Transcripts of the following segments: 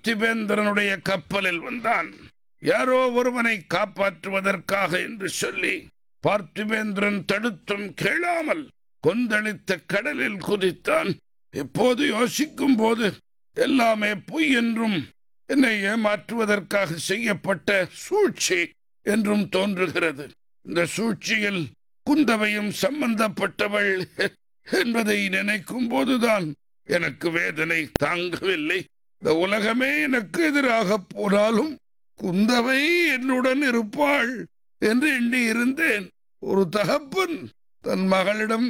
பார்த்திபேந்திரனுடைய கப்பலில் வந்தான் யாரோ ஒருவனை காப்பாற்றுவதற்காக என்று சொல்லி பார்த்திபேந்திரன் தடுத்தும் கேளாமல் கொந்தளித்த கடலில் குதித்தான் இப்போது யோசிக்கும் போது எல்லாமே பொய் என்றும் என்னை ஏமாற்றுவதற்காக செய்யப்பட்ட சூழ்ச்சி என்றும் தோன்றுகிறது இந்த சூழ்ச்சியில் குந்தவையும் சம்பந்தப்பட்டவள் என்பதை நினைக்கும் போதுதான் எனக்கு வேதனை தாங்கவில்லை இந்த உலகமே எனக்கு எதிராக போனாலும் குந்தவை என்னுடன் இருப்பாள் என்று எண்ணி இருந்தேன் ஒரு தகப்பன் தன் மகளிடம்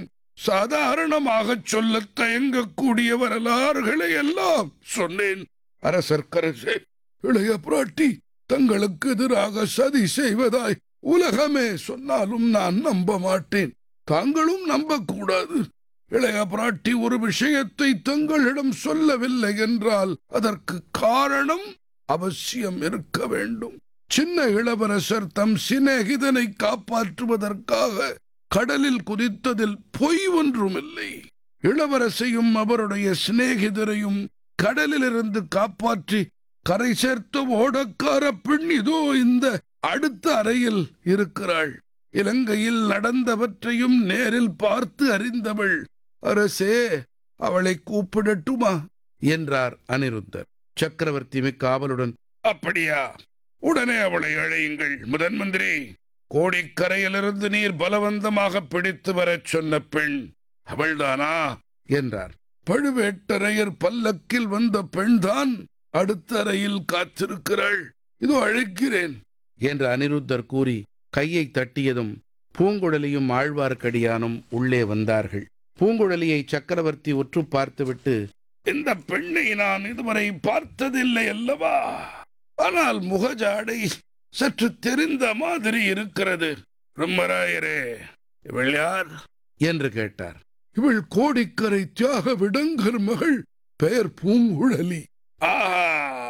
சாதாரணமாகச் சொல்ல தயங்கக்கூடிய வரலாறுகளை எல்லாம் சொன்னேன் அரசர்க்கரசே இளைய பிராட்டி தங்களுக்கு எதிராக சதி செய்வதாய் உலகமே சொன்னாலும் நான் நம்ப மாட்டேன் தாங்களும் நம்பக்கூடாது இளைய பிராட்டி ஒரு விஷயத்தை தங்களிடம் சொல்லவில்லை என்றால் அதற்கு காரணம் அவசியம் இருக்க வேண்டும் சின்ன இளவரசர் தம் சிநேகிதனை காப்பாற்றுவதற்காக கடலில் குதித்ததில் பொய் ஒன்றுமில்லை இளவரசையும் அவருடைய சிநேகிதரையும் கடலிலிருந்து காப்பாற்றி கரை சேர்த்த ஓடக்கார பெண் இதோ இந்த அடுத்த அறையில் இருக்கிறாள் இலங்கையில் நடந்தவற்றையும் நேரில் பார்த்து அறிந்தவள் அரசே அவளை கூப்பிடட்டுமா என்றார் அனிருத்தர் சக்கரவர்த்தி மிக்க ஆவலுடன் அப்படியா உடனே அவளை அழையுங்கள் முதன் மந்திரி கோடிக்கரையிலிருந்து நீர் பலவந்தமாக பிடித்து வரச் சொன்ன பெண் அவள்தானா என்றார் பழுவேட்டரையர் பல்லக்கில் வந்த பெண்தான் அடுத்த அறையில் காத்திருக்கிறாள் இதோ அழைக்கிறேன் என்று அனிருத்தர் கூறி கையை தட்டியதும் பூங்குழலியும் ஆழ்வார்க்கடியானும் உள்ளே வந்தார்கள் பூங்குழலியை சக்கரவர்த்தி உற்று பார்த்துவிட்டு இந்த பெண்ணை நான் இதுவரை பார்த்ததில்லை அல்லவா ஆனால் முகஜாடை சற்று தெரிந்த மாதிரி இருக்கிறது பிரம்மராயரே இவள் யார் என்று கேட்டார் இவள் கோடிக்கரை தியாக விடங்கர் மகள் பெயர் பூங்குழலி ஆஹா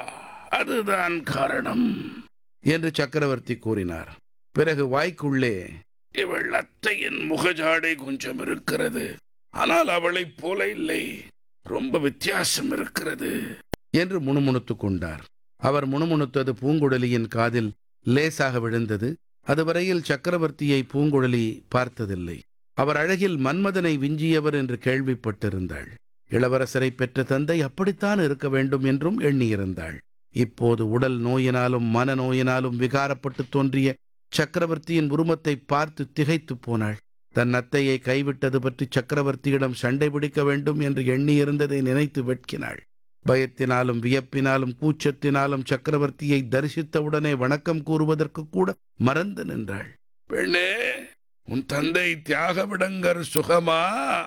அதுதான் காரணம் என்று சக்கரவர்த்தி கூறினார் பிறகு வாய்க்குள்ளே இவள் அத்தையின் முகஜாடை கொஞ்சம் இருக்கிறது ஆனால் அவளைப் போல இல்லை ரொம்ப வித்தியாசம் இருக்கிறது என்று முணுமுணுத்துக் கொண்டார் அவர் முணுமுணுத்தது பூங்குழலியின் காதில் லேசாக விழுந்தது அதுவரையில் சக்கரவர்த்தியை பூங்குழலி பார்த்ததில்லை அவர் அழகில் மன்மதனை விஞ்சியவர் என்று கேள்விப்பட்டிருந்தாள் இளவரசரை பெற்ற தந்தை அப்படித்தான் இருக்க வேண்டும் என்றும் எண்ணியிருந்தாள் இப்போது உடல் நோயினாலும் மன நோயினாலும் விகாரப்பட்டு தோன்றிய சக்கரவர்த்தியின் உருமத்தை பார்த்து திகைத்துப் போனாள் தன் அத்தையை கைவிட்டது பற்றி சக்கரவர்த்தியிடம் சண்டை பிடிக்க வேண்டும் என்று எண்ணியிருந்ததை நினைத்து வெட்கினாள் பயத்தினாலும் வியப்பினாலும் கூச்சத்தினாலும் சக்கரவர்த்தியை தரிசித்தவுடனே வணக்கம் கூறுவதற்கு கூட மறந்து நின்றாள் பெண்ணே உன் தந்தை தியாகவிடங்கர் சுகமா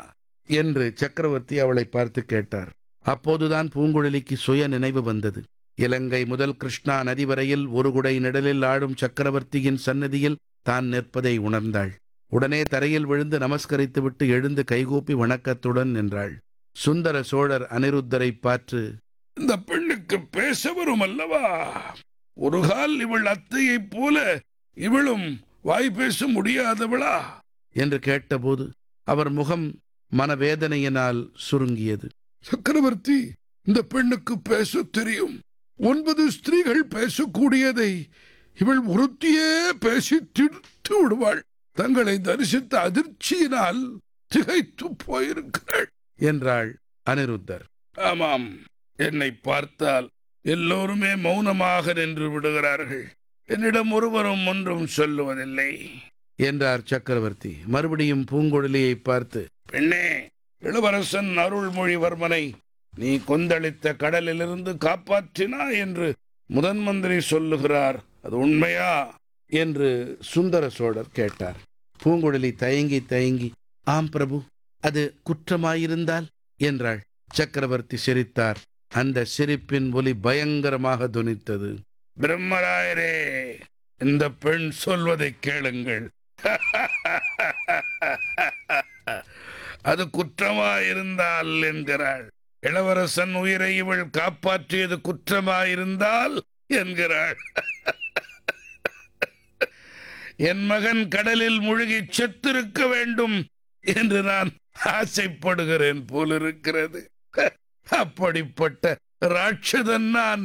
என்று சக்கரவர்த்தி அவளை பார்த்து கேட்டார் அப்போதுதான் பூங்குழலிக்கு சுய நினைவு வந்தது இலங்கை முதல் கிருஷ்ணா நதி வரையில் ஒரு குடை நிழலில் ஆடும் சக்கரவர்த்தியின் சன்னதியில் தான் நிற்பதை உணர்ந்தாள் உடனே தரையில் விழுந்து நமஸ்கரித்துவிட்டு எழுந்து கைகூப்பி வணக்கத்துடன் நின்றாள் சுந்தர சோழர் அனிருத்தரை பார்த்து இந்த பெண்ணுக்கு பேச வரும் அல்லவா ஒரு கால் இவள் அத்தையைப் போல இவளும் வாய் பேச முடியாதவளா என்று கேட்டபோது அவர் முகம் மனவேதனையினால் சுருங்கியது சக்கரவர்த்தி இந்த பெண்ணுக்கு பேச தெரியும் ஒன்பது ஸ்திரீகள் பேசக்கூடியதை இவள் ஒருத்தியே பேசி திடுத்து விடுவாள் தங்களை தரிசித்த அதிர்ச்சியினால் திகைத்து போயிருக்கிறாள் என்றாள் அனிருத்தர் ஆமாம் என்னை பார்த்தால் எல்லோருமே மௌனமாக நின்று விடுகிறார்கள் என்னிடம் ஒருவரும் ஒன்றும் சொல்லுவதில்லை என்றார் சக்கரவர்த்தி மறுபடியும் பூங்குழலியை பார்த்து பெண்ணே இளவரசன் அருள்மொழிவர்மனை நீ கொந்தளித்த கடலிலிருந்து காப்பாற்றினா என்று முதன் மந்திரி சொல்லுகிறார் அது உண்மையா என்று சுந்தர சோழர் கேட்டார் பூங்குழலி தயங்கி தயங்கி ஆம் பிரபு அது குற்றமாயிருந்தால் என்றாள் சக்கரவர்த்தி சிரித்தார் அந்த சிரிப்பின் ஒலி பயங்கரமாக துனித்தது பிரம்மராயரே இந்த பெண் சொல்வதை கேளுங்கள் அது குற்றமாயிருந்தால் என்கிறாள் இளவரசன் உயிரை இவள் காப்பாற்றியது குற்றமாயிருந்தால் என்கிறாள் என் மகன் கடலில் முழுகி செத்திருக்க வேண்டும் என்று நான் ஆசைப்படுகிறேன் போலிருக்கிறது அப்படிப்பட்ட ராட்சதன் நான்